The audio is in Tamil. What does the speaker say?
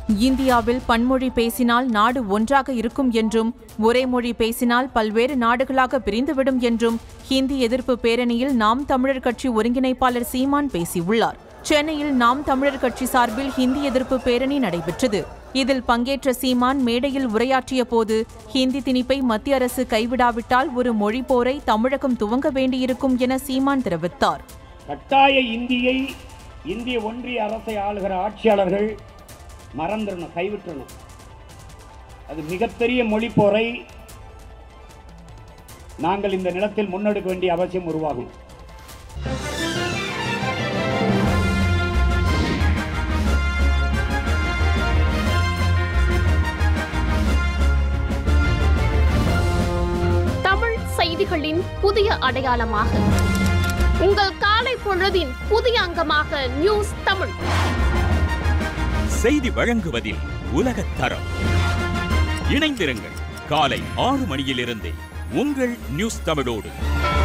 இந்தியாவில் பன்மொழி பேசினால் நாடு ஒன்றாக இருக்கும் என்றும் ஒரே மொழி பேசினால் பல்வேறு நாடுகளாக பிரிந்துவிடும் என்றும் ஹிந்தி எதிர்ப்பு பேரணியில் நாம் தமிழர் கட்சி ஒருங்கிணைப்பாளர் சீமான் பேசியுள்ளார் சென்னையில் நாம் தமிழர் கட்சி சார்பில் ஹிந்தி எதிர்ப்பு பேரணி நடைபெற்றது இதில் பங்கேற்ற சீமான் மேடையில் உரையாற்றிய போது ஹிந்தி திணிப்பை மத்திய அரசு கைவிடாவிட்டால் ஒரு மொழி போரை தமிழகம் துவங்க வேண்டியிருக்கும் என சீமான் தெரிவித்தார் கட்டாய இந்தியை இந்திய ஒன்றிய அரசை ஆளுகிற ஆட்சியாளர்கள் மறந்துடணும் கைவிட்டுறணும் அது மிகப்பெரிய மொழி போரை நாங்கள் இந்த நிலத்தில் முன்னெடுக்க வேண்டிய அவசியம் உருவாகும் தமிழ் செய்திகளின் புதிய அடையாளமாக உங்கள் காலை பொழுதின் புதிய அங்கமாக நியூஸ் தமிழ் செய்தி வழங்குவதில் உலகத் தரம் இணைந்திருங்கள் காலை ஆறு மணியிலிருந்தே உங்கள் நியூஸ் தமிழோடு